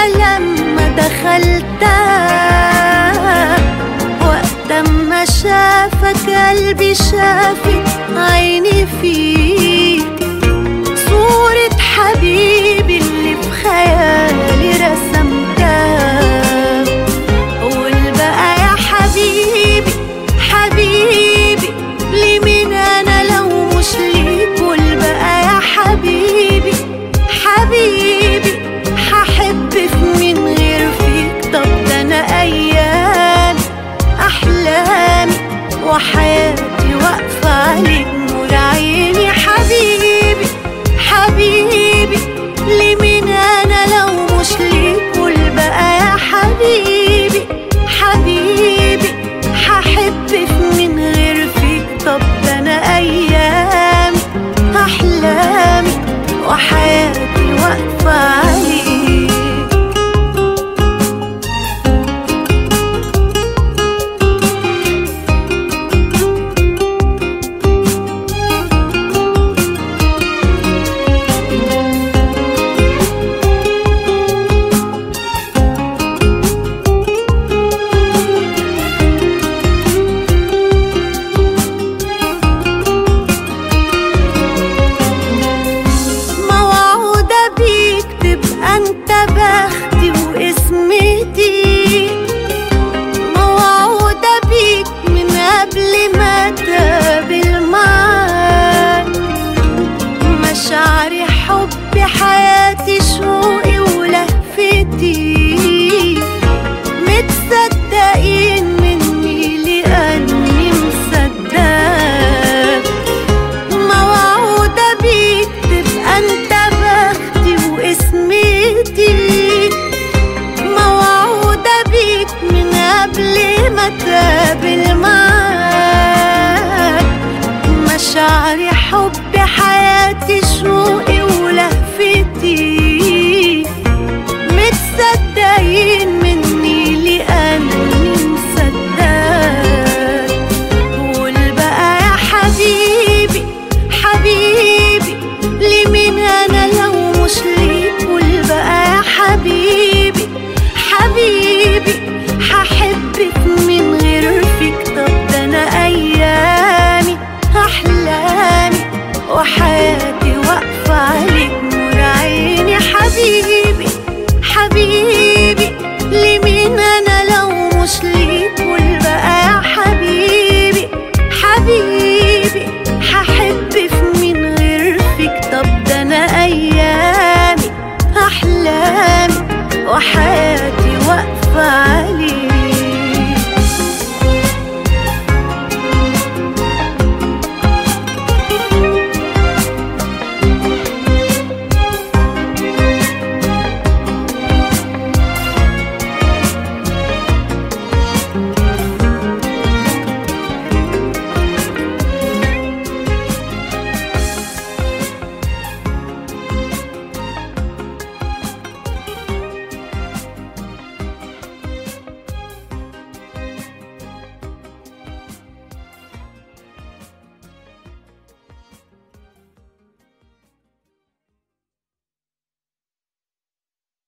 لما دخلتها وقت ما شافك قلبي شافك عيني فيك صورة حبيبي اللي في خيالي رسمتها قول بقى يا حبيبي حبيبي ليه مين انا لو مش ليك قول بقى يا حبيبي حبيبي هحب في مين غير فيك طب ده انا ايام احلامي وحياتي واقفه عليك نور عيني حبيبي حبيبي ليه مين انا لو مش ليك قول بقى يا حبيبي حبيبي هحب في مين غير فيك طب ده انا ايامي احلامي وحياتي واقفه عليك موعودة بيك تبقى انت بختي واسمتي موعودة بيك من قبل ما تقابل معاك مشاعري حبي حياتي شوقي ولهفتي